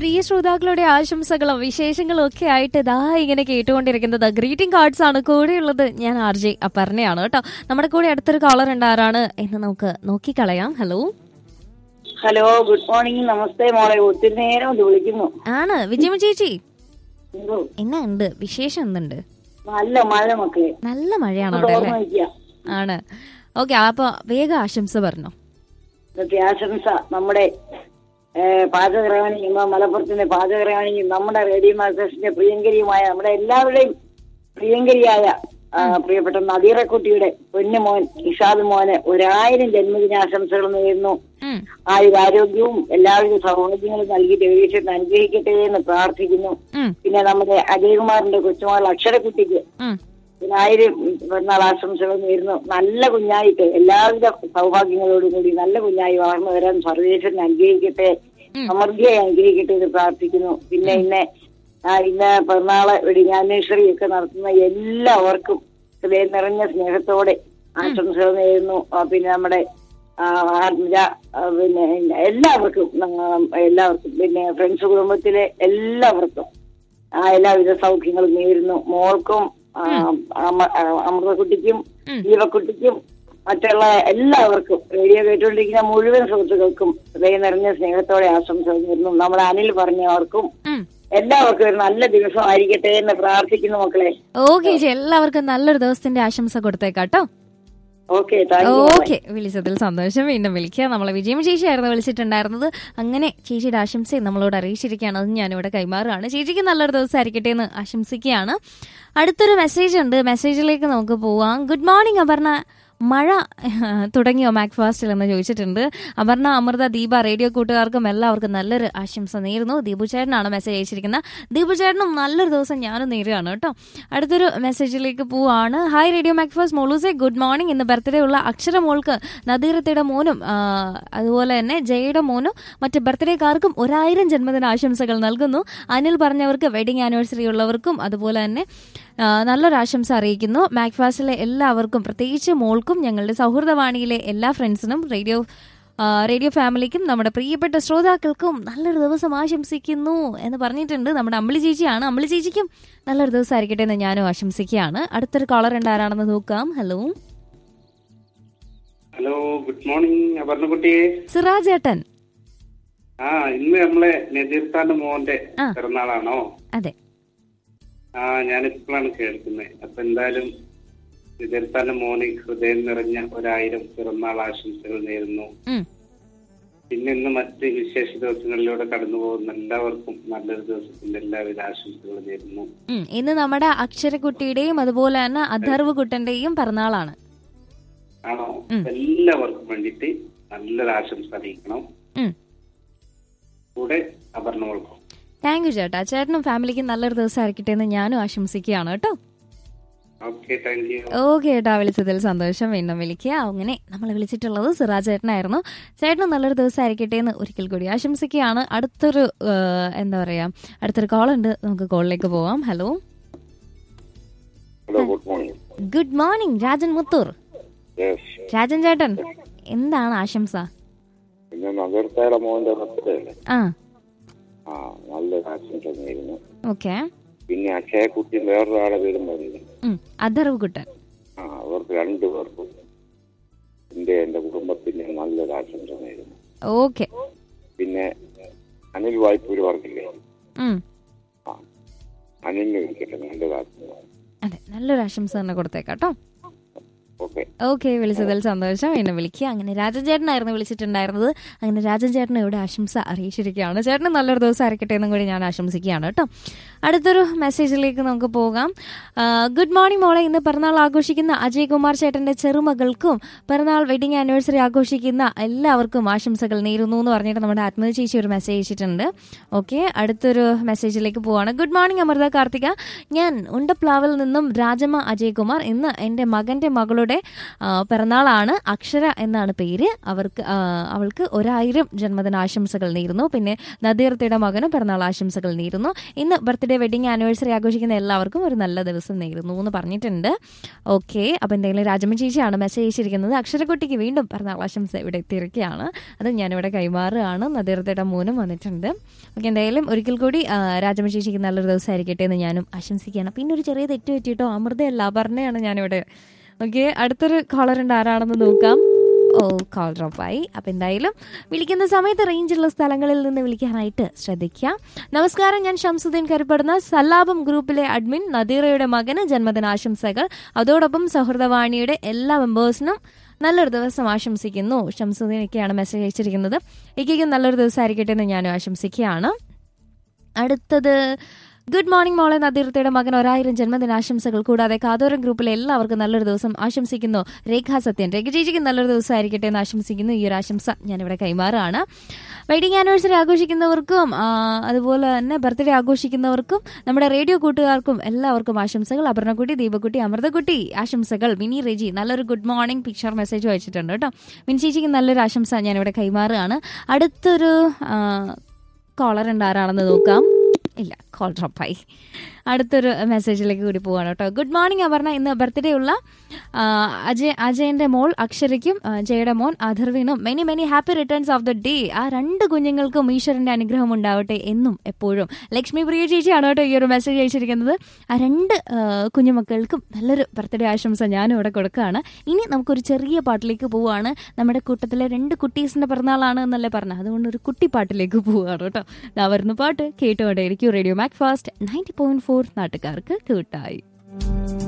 പ്രിയ ശ്രോതാക്കളുടെ ആശംസകളും വിശേഷങ്ങളും ഒക്കെ ആയിട്ട് ഇതാ ഇങ്ങനെ കേട്ടുകൊണ്ടിരിക്കുന്നത് ഗ്രീറ്റിംഗ് കാർഡ്സ് ആണ് കൂടെയുള്ളത് ഞാൻ ആർ ജെ അപർണയാണ് കേട്ടോ നമ്മുടെ കൂടെ അടുത്തൊരു കോളർ ഉണ്ട് ആരാണ് എന്ന് നമുക്ക് നോക്കിക്കളയാം ഹലോ ഹലോ ഗുഡ് മോർണിംഗ് നമസ്തേ മോളെ ഒത്തിരി നേരം കൊണ്ട് വിളിക്കുന്നു ആണ് വിജയമ ചേച്ചി എന്തോ എന്നാ ഉണ്ട് വിശേഷം എന്തുണ്ട് നല്ല മഴ മക്കളെ നല്ല മഴയാണ് അവിടെ ഓർമ്മ അല്ലേ വയ്ക്കുക ആണ് ഓക്കെ അപ്പൊ വേഗം ആശംസ പറഞ്ഞോ ഇന്നത്തെ ആശംസ നമ്മുടെ ഏ, പാചകറാണിയും ആ മലപ്പുറത്തിന്റെ പാചകറാണിയും നമ്മുടെ റേഡിയോ മാസ്റ്റേഴ്സിന്റെ പ്രിയങ്കരിയുമായ നമ്മുടെ എല്ലാവരുടെയും പ്രിയങ്കരിയായ ആ, പ്രിയപ്പെട്ട നദീറക്കുട്ടിയുടെ പൊന്നുമോൻ ഇഷാദ് മോന് ഒരായിരം ജന്മദിനാശംസകൾ നേരുന്നു ഉം, ആയുരാരോഗ്യവും എല്ലാവിധ സൗഭാഗ്യങ്ങളും നൽകിയിട്ട് എഴുതിയിട്ട് അനുഗ്രഹിക്കട്ടെ എന്ന് പ്രാർത്ഥിക്കുന്നു ഉം, പിന്നെ നമ്മുടെ അജയകുമാറിന്റെ കൊച്ചുമകൾ അക്ഷരക്കുട്ടിക്ക് ഉം. പിന്നായിരം പിറന്നാൾ ആശംസകൾ നേരുന്നു നല്ല കുഞ്ഞായിട്ട് എല്ലാവിധ സൗഭാഗ്യങ്ങളോടും കൂടി നല്ല കുഞ്ഞായി വളർന്നു വരാൻ സർവേശ്വരൻ അനുഗ്രഹിക്കട്ടെ സമൃദ്ധിയായി അനുഗ്രഹിക്കട്ടെ എന്ന് പ്രാർത്ഥിക്കുന്നു പിന്നെ ഇന്ന് ആ, ഇന്ന് പിറന്നാള് വെഡിങ് ആനിവേഴ്സറി ഒക്കെ നടത്തുന്ന എല്ലാവർക്കും ഹൃദയം നിറഞ്ഞ സ്നേഹത്തോടെ ആശംസകൾ നേരുന്നു ആ, പിന്നെ നമ്മുടെ ആ, ആത്മജ ആ, പിന്നെ എല്ലാവർക്കും ആ, എല്ലാവർക്കും പിന്നെ ഫ്രണ്ട്സ് കുടുംബത്തിലെ എല്ലാവർക്കും ആ എല്ലാവിധ സൗഖ്യങ്ങളും നേരുന്നു മോൾക്കും ആ, അമ- ആ, അമൃതക്കുട്ടിക്കും ജീവക്കുട്ടിക്കും മറ്റുള്ള എല്ലാവർക്കും റേഡിയോ കേട്ടുകൊണ്ടിരിക്കുന്ന മുഴുവൻ സുഹൃത്തുക്കൾക്കും ഹൃദയം നിറഞ്ഞ സ്നേഹത്തോടെ ആശംസകൾ നേരുന്നു നമ്മുടെ അനിൽ പറഞ്ഞവർക്കും ഉം. എല്ലാവർക്കും ഒരു നല്ല ദിവസം ആയിരിക്കട്ടെ എന്ന് പ്രാർത്ഥിക്കുന്നു മക്കളെ ഓക്കെ ചേച്ചി എല്ലാവർക്കും നല്ലൊരു ദിവസത്തിന്റെ ആശംസ കൊടുത്തേക്കാട്ടോ ഓക്കെ താങ്ക് യു ഓക്കെ വിളിച്ചതിൽ സന്തോഷം വീണ്ടും വിളിക്കുക നമ്മളെ വിജയം ചേച്ചിയായിരുന്നു വിളിച്ചിട്ടുണ്ടായിരുന്നത് അങ്ങനെ ചേച്ചിയുടെ ആശംസയും നമ്മളോട് അറിയിച്ചിരിക്കുകയാണ് അത് ഞാനിവിടെ കൈമാറുകയാണ് ചേച്ചിക്ക് നല്ലൊരു ദിവസം ആയിരിക്കട്ടെ എന്ന് ആശംസിക്കുകയാണ് അടുത്തൊരു മെസ്സേജ് ഉണ്ട് മെസ്സേജിലേക്ക് നമുക്ക് പോവാം ഗുഡ് മോർണിംഗ് അപർണ മഴ തുടങ്ങിയോ മാക് ഫാസ്റ്റിൽ എന്ന് ചോദിച്ചിട്ടുണ്ട് അപർണ അമൃത ദീപ റേഡിയോ കൂട്ടുകാർക്കും എല്ലാവർക്കും നല്ലൊരു ആശംസ നേരുന്നു ദീപു ചേട്ടനാണ് മെസ്സേജ് അയച്ചിരിക്കുന്നത് ദീപു ചേട്ടനും നല്ലൊരു ദിവസം ഞാനും നേരുകയാണ് കേട്ടോ അടുത്തൊരു മെസ്സേജിലേക്ക് പോവാണ് ഹായ് റേഡിയോ മാക് ഫാസ്റ്റ് മോളൂസെ ഗുഡ് മോർണിംഗ് ഇന്ന് ബർത്ത്ഡേ ഉള്ള അക്ഷര മോൾക്ക് നദീറത്തയുടെ മോനും ആ, അതുപോലെ തന്നെ ജയയുടെ മോനും മറ്റ് ബർത്ത്ഡേക്കാർക്കും ഒരായിരം ജന്മദിന ആശംസകൾ നൽകുന്നു അനിൽ പറഞ്ഞവർക്ക് വെഡിങ് ആനിവേഴ്സറി ഉള്ളവർക്കും അതുപോലെ തന്നെ ആ, നല്ലൊരു ആശംസ അറിയിക്കുന്നു മാക്ഫാസിലെ എല്ലാവർക്കും പ്രത്യേകിച്ച് മോൾക്കും ഞങ്ങളുടെ സൗഹൃദവാണിയിലെ എല്ലാ ഫ്രണ്ട്സിനും റേഡിയോ ആ, റേഡിയോ ഫാമിലിക്കും നമ്മുടെ പ്രിയപ്പെട്ട ശ്രോതാക്കൾക്കും നല്ലൊരു ദിവസം ആശംസിക്കുന്നു എന്ന് പറഞ്ഞിട്ടുണ്ട് നമ്മുടെ അമ്പിളി ചേച്ചിയാണ് അമ്പിളി ചേച്ചിക്കും നല്ലൊരു ദിവസം ആയിരിക്കട്ടെ എന്ന് ഞാനും ആശംസിക്കുകയാണ് അടുത്തൊരു കോളർ ഉണ്ട് ആരാണെന്ന് നോക്കാം ഹലോ ഹലോ ഗുഡ് മോർണിംഗ് അപർണക്കുട്ടിയെ സിറാജ് ഏട്ടൻ ആ ഇന്ന് നമ്മളെ നജീർത്താന്റെ മോന്റെ ആ. പിറന്നാളാണോ അതെ ആ ഞാനിപ്പോഴാണ് കേൾക്കുന്നത് അപ്പൊ എന്തായാലും നജീർത്താന്റെ മോന് ഹൃദയം നിറഞ്ഞ ഒരായിരം പിറന്നാൾ ആശംസകൾ നേരുന്നു ഉം. പിന്നെ ഇന്ന് മറ്റ് വിശേഷ ദിവസങ്ങളിലൂടെ കടന്നു പോകുന്ന എല്ലാവർക്കും നല്ലൊരു ദിവസത്തിന്റെ എല്ലാവിധ ആശംസകളും നേരുന്നു ഉം, ഇന്ന് നമ്മുടെ അക്ഷരക്കുട്ടിയുടെയും അതുപോലെ തന്നെ അധർവ് കുട്ടന്റെയും പിറന്നാളാണ് ആണോ ഉം. എല്ലാവർക്കും വേണ്ടിയിട്ട് നല്ലൊരു ആശംസ അറിയിക്കണം ഉം. കൂടെ അപർണകൾക്കും താങ്ക് യു ചേട്ടാ ചേട്ടനും ഫാമിലിക്കും നല്ലൊരു ദിവസം ആയിരിക്കട്ടെ എന്ന് ഞാനും ആശംസിക്കുകയാണ് കേട്ടോ ഓക്കെ താങ്ക് യു ഓക്കെ ചേട്ടാ വിളിച്ചതിൽ സന്തോഷം വീണ്ടും വിളിക്കുക അങ്ങനെ നമ്മൾ വിളിച്ചിട്ടുള്ളത് സിറാജ് ചേട്ടനായിരുന്നു ചേട്ടനും നല്ലൊരു ദിവസം ആയിരിക്കട്ടെ എന്ന് ഒരിക്കൽ കൂടി ആശംസിക്കുകയാണ് അടുത്തൊരു ആ, എന്താ പറയാ അടുത്തൊരു കോൾ ഉണ്ട് നമുക്ക് കോളിലേക്ക് പോവാം hello hello good morning good morning Rajan Muthoor yes Rajan ചേട്ടൻ എന്താണ് ആശംസ പിന്നെ നഗരത്തായുടെ മോന്റെ ബർത്ത്ഡേ അല്ലേ ആ ആ നല്ലൊരു ആശംസ നേരുന്നു ഓക്കെ പിന്നെ അക്ഷയക്കുട്ടി വേറൊരാളെ പേരും പറഞ്ഞു അധർവ് കുട്ടൻ ആ അവർക്ക് രണ്ടു പേർക്കും എന്റെ എന്റെ കുടുംബത്തിന്റെ നല്ലൊരു ആശംസ നേരുന്നു ഓക്കെ പിന്നെ അനിൽ വായ്പൂര് പറഞ്ഞില്ലേ ഉം ആ അനിലിന് വിളിക്കട്ടെ നല്ലൊരു ആശംസ അതെ നല്ലൊരു ആശംസ തന്നെ കൊടുത്തേക്കാട്ടോ ഓക്കെ ഓക്കെ വിളിച്ചതിൽ സന്തോഷം വീണ്ടും വിളിക്കുക അങ്ങനെ രാജൻ ചേട്ടനായിരുന്നു വിളിച്ചിട്ടുണ്ടായിരുന്നത് അങ്ങനെ രാജൻ ചേട്ടൻ ഇവിടെ ആശംസ അറിയിച്ചിരിക്കുകയാണ് ചേട്ടന് നല്ലൊരു ദിവസം ആയിരിക്കട്ടെ എന്നും കൂടി ഞാൻ ആശംസിക്കുകയാണ് കേട്ടോ അടുത്തൊരു മെസ്സേജിലേക്ക് നമുക്ക് പോകാം ആ, ഗുഡ് മോർണിംഗ് മോളെ ഇന്ന് പിറന്നാൾ ആഘോഷിക്കുന്ന അജയ് കുമാർ ചേട്ടന്റെ ചെറുമകൾക്കും പിറന്നാൾ വെഡിങ് ആനിവേഴ്സറി ആഘോഷിക്കുന്ന എല്ലാവർക്കും ആശംസകൾ നേരുന്നു എന്ന് പറഞ്ഞിട്ട് നമ്മുടെ ആത്മീയ ചേച്ചി ഒരു മെസ്സേജ് അയച്ചിട്ടുണ്ട് ഓക്കെ അടുത്തൊരു മെസ്സേജിലേക്ക് പോവാണ് ഗുഡ് മോർണിംഗ് അമൃത കാർത്തിക ഞാൻ ഉണ്ടപ്ലാവിൽ നിന്നും രാജമ്മ അജയ് കുമാർ ഇന്ന് എൻ്റെ മകന്റെ മകളുടെ നദിറയുടെ ആ, പിറന്നാളാണ് അക്ഷര എന്നാണ് പേര് അവർക്ക് ആ, അവൾക്ക് ഒരായിരം ജന്മദിനാശംസകൾ നേരുന്നു പിന്നെ നദീർത്തയുടെ മകനും പിറന്നാൾ ആശംസകൾ നേരുന്നു ഇന്ന് ബർത്ത്ഡേ വെഡിങ് ആനിവേഴ്സറി ആഘോഷിക്കുന്ന എല്ലാവർക്കും ഒരു നല്ല ദിവസം നേരുന്നു എന്ന് പറഞ്ഞിട്ടുണ്ട് ഓക്കെ അപ്പം എന്തെങ്കിലും രാജമ്മ ചേച്ചിയാണ് മെസ്സേജ് അയച്ചിരിക്കുന്നത് അക്ഷരക്കുട്ടിക്ക് വീണ്ടും പിറന്നാൾ ആശംസ ഇവിടെ എത്തിയിരിക്കുകയാണ് അത് ഞാനിവിടെ കൈമാറുകയാണ് നദീർത്തയുടെ മോനും വന്നിട്ടുണ്ട് ഓക്കെ എന്തായാലും ഒരിക്കൽ കൂടി ആ, രാജമ്മ ചേച്ചിക്ക് നല്ലൊരു ദിവസമായിരിക്കട്ടെ എന്ന് ഞാനും ആശംസിക്കുകയാണ് പിന്നെ ഒരു ചെറിയ തെറ്റ് പറ്റിയിട്ടോ അമൃതയല്ല പറഞ്ഞയാണ് ഞാനിവിടെ ഓക്കെ അടുത്തൊരു കോളർ ഉണ്ട് ആരാണെന്ന് നോക്കാം ഓ കോൾ ഡ്രോപ്പായി അപ്പം എന്തായാലും വിളിക്കുന്ന സമയത്ത് റേഞ്ചുള്ള സ്ഥലങ്ങളിൽ നിന്ന് വിളിക്കാനായിട്ട് ശ്രദ്ധിക്കാം നമസ്കാരം ഞാൻ ഷംസുദ്ദീൻ കരുപ്പെടുന്ന സല്ലാപം ഗ്രൂപ്പിലെ അഡ്മിൻ നദീറയുടെ മകന് ജന്മദിനാശംസകൾ അതോടൊപ്പം സൗഹൃദവാണിയുടെ എല്ലാ മെമ്പേഴ്സിനും നല്ലൊരു ദിവസം ആശംസിക്കുന്നു ഷംസുദ്ദീനൊക്കെയാണ് മെസ്സേജ് അയച്ചിരിക്കുന്നത് ഇക്കും നല്ലൊരു ദിവസമായിരിക്കട്ടെ എന്ന് ഞാനും ആശംസിക്കുകയാണ് അടുത്തത് ഗുഡ് മോർണിംഗ് മോളെ നദീർത്തയുടെ മകൻ ഒരായിരം ജന്മദിനാശംസകൾ കൂടാതെ കാതോരം ഗ്രൂപ്പിലെ എല്ലാവർക്കും നല്ലൊരു ദിവസം ആശംസിക്കുന്നു രേഖാ സത്യൻ രേഖ ചേച്ചിക്ക് നല്ലൊരു ദിവസമായിരിക്കട്ടെ എന്ന് ആശംസിക്കുന്നു ഈ ഒരു ആശംസ ഞാനിവിടെ കൈമാറുകയാണ് വെഡിങ് ആനിവേഴ്സറി ആഘോഷിക്കുന്നവർക്കും ആ, അതുപോലെ തന്നെ ബർത്ത്ഡേ ആഘോഷിക്കുന്നവർക്കും നമ്മുടെ റേഡിയോ കൂട്ടുകാർക്കും എല്ലാവർക്കും ആശംസകൾ അപർണക്കുട്ടി ദീപക്കുട്ടി അമൃതക്കുട്ടി ആശംസകൾ മിനി റെജി നല്ലൊരു ഗുഡ് മോർണിംഗ് പിക്ചർ മെസ്സേജ് അയച്ചിട്ടുണ്ട് കേട്ടോ മിനി ചേച്ചിക്ക് നല്ലൊരു ആശംസ ഞാനിവിടെ കൈമാറുകയാണ് അടുത്തൊരു ആ, കോളർ ഉണ്ട് ആരാണെന്ന് നോക്കാം ഇല്ല കോൾ ഡ്രോപ്പായി അടുത്തൊരു മെസ്സേജിലേക്ക് കൂടി പോവാണ് കേട്ടോ ഗുഡ് മോർണിംഗ് അപർണ ഇന്ന് ബർത്ത്ഡേ ഉള്ള ആ, അജയ് അജയന്റെ മോൾ അക്ഷരയ്ക്കും ആ, ജയയുടെ മോൻ അധർവിനും many many happy returns of the day ആ രണ്ട് കുഞ്ഞുങ്ങൾക്കും ഈശ്വരന്റെ അനുഗ്രഹം ഉണ്ടാവട്ടെ എന്നും എപ്പോഴും ലക്ഷ്മി പ്രിയ ചേച്ചിയാണ് കേട്ടോ ഈ ഒരു മെസ്സേജ് അയച്ചിരിക്കുന്നത് ആ രണ്ട് ആ, കുഞ്ഞുമക്കൾക്കും നല്ലൊരു ബർത്ത്ഡേ ആശംസ ഞാനും ഇവിടെ കൊടുക്കുകയാണ് ഇനി നമുക്കൊരു ചെറിയ പാട്ടിലേക്ക് പോവുകയാണ് നമ്മുടെ കൂട്ടത്തിലെ രണ്ട് കുട്ടീസിന്റെ പിറന്നാളാണ് എന്നല്ലേ പറഞ്ഞത് അതുകൊണ്ട് ഒരു കുട്ടിപ്പാട്ടിലേക്ക് പോവുകയാണ് കേട്ടോ ദാ വരുന്ന പാട്ട് കേട്ടുകൊണ്ടേയിരിക്കും radio Macfast ninety point four നാട്ടുകാർക്ക് കൂട്ടായി